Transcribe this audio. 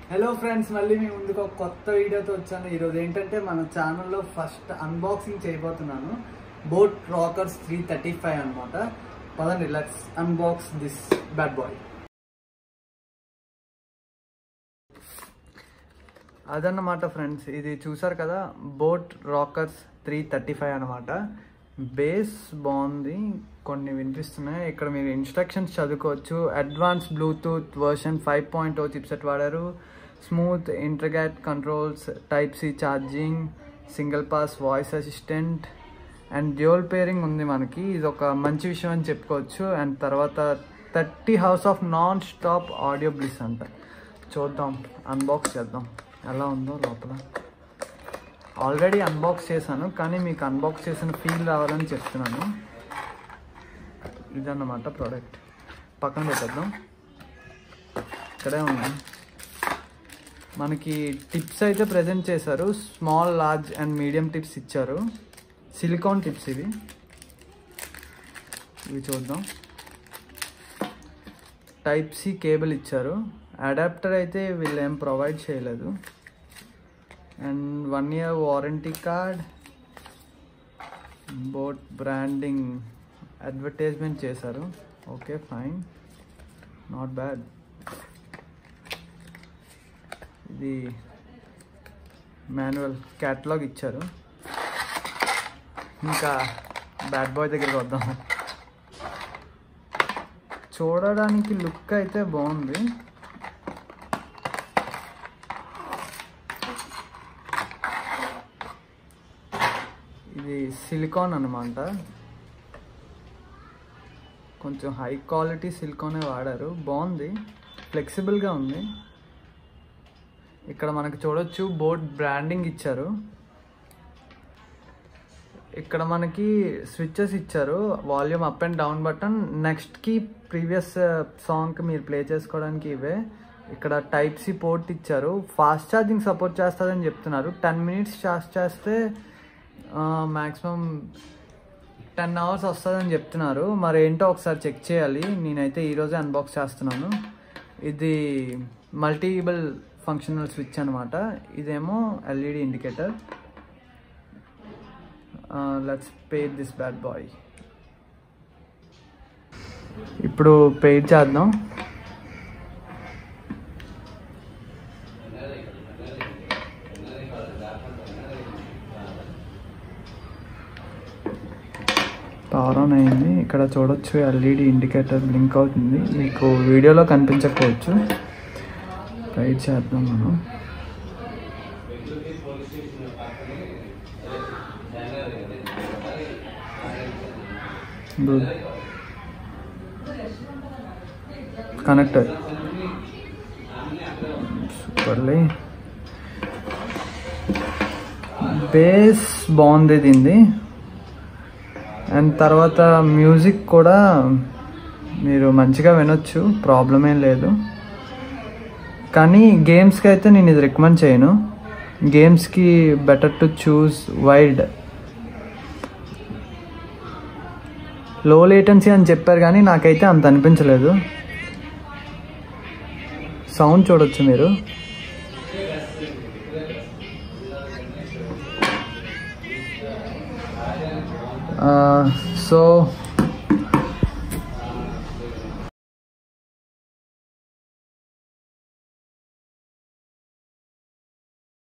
hello friends మళ్ళీ మీ ముందుకు ఒక కొత్త వీడియోతో వచ్చాను ఈరోజు ఏంటంటే మన ఛానల్లో ఫస్ట్ అన్బాక్సింగ్ చేయబోతున్నాను boAt Rockerz three thirty five అనమాట పదండి let's unbox this bad boy అదన్నమాట ఫ్రెండ్స్ ఇది చూసారు కదా boAt Rockerz three thirty five అనమాట బేస్ బాగుంది కొన్ని వినిపిస్తున్నాయి ఇక్కడ మీరు ఇన్స్ట్రక్షన్స్ చదువుకోవచ్చు advance Bluetooth version five point O chipset వాడారు smooth integrated controls type C charging single pass voice assistant and dual pairing ఉంది మనకి ఇది ఒక మంచి విషయం అని చెప్పుకోవచ్చు అండ్ తర్వాత thirty hours of non stop audio bliss అంట చూద్దాం అన్బాక్స్ చేద్దాం ఎలా ఉందో లోపల ఆల్రెడీ అన్బాక్స్ చేశాను కానీ మీకు అన్బాక్స్ చేసిన ఫీల్ రావాలని చెప్తున్నాను ఇదన్నమాట ప్రోడక్ట్ పక్కన పెట్టేద్దాం ఇక్కడే ఉంది మనకి టిప్స్ అయితే ప్రజెంట్ చేశారు small large and medium tips ఇచ్చారు సిలికాన్ టిప్స్ ఇవి ఇవి చూద్దాం టైప్ సి కేబుల్ ఇచ్చారు అడాప్టర్ అయితే వీళ్ళు ఏం ప్రొవైడ్ చేయలేదు and one year warranty card boAt branding advertisement చేశారు ఓకే ఫైన్ నాట్ బ్యాడ్ ఇది మాన్యువల్ క్యాటలాగ్ ఇచ్చారు ఇంకా బ్యాడ్ బాయ్ దగ్గరికి వద్దాం చూడడానికి లుక్ అయితే బాగుంది ఇది సిలికాన్ అనమాట కొంచెం హై క్వాలిటీ సిలికానే వాడారు బాగుంది ఫ్లెక్సిబుల్గా ఉంది ఇక్కడ మనకు చూడొచ్చు బోర్డ్ బ్రాండింగ్ ఇచ్చారు ఇక్కడ మనకి స్విచ్చెస్ ఇచ్చారు volume up and down button నెక్స్ట్కి ప్రీవియస్ సాంగ్కి మీరు ప్లే చేసుకోవడానికి ఇవే ఇక్కడ టైప్ సి పోర్ట్ ఇచ్చారు ఫాస్ట్ ఛార్జింగ్ సపోర్ట్ చేస్తుందని చెప్తున్నారు టెన్ మినిట్స్ ఛార్జ్ చేస్తే మ్యాక్సిమం టెన్ అవర్స్ వస్తుందని చెప్తున్నారు మరి ఏంటో ఒకసారి చెక్ చేయాలి నేనైతే ఈరోజే అన్బాక్స్ చేస్తున్నాను ఇది మల్టీబుల్ ఫంక్షనల్ స్విచ్ అనమాట ఇదేమో LED indicator let's pair this bad boy ఇప్పుడు పెయిడ్ చేద్దాం పవర్ ఆన్ అయింది ఇక్కడ చూడొచ్చు ఎల్ఈడి ఇండికేటర్ బ్లింక్ అవుతుంది మీకు వీడియోలో కనిపించకపోవచ్చు ట్రై చేద్దాం మనం గుడ్ కనెక్టర్ సూపర్లీ బేస్ బాగుంది దీనిది అండ్ తర్వాత మ్యూజిక్ కూడా మీరు మంచిగా వినొచ్చు ప్రాబ్లం ఏం లేదు కానీ గేమ్స్కి అయితే నేను ఇది రికమెండ్ చేయను గేమ్స్కి better to choose wild low latency అని చెప్పారు కానీ నాకైతే అంత అనిపించలేదు సౌండ్ చూడొచ్చు మీరు సో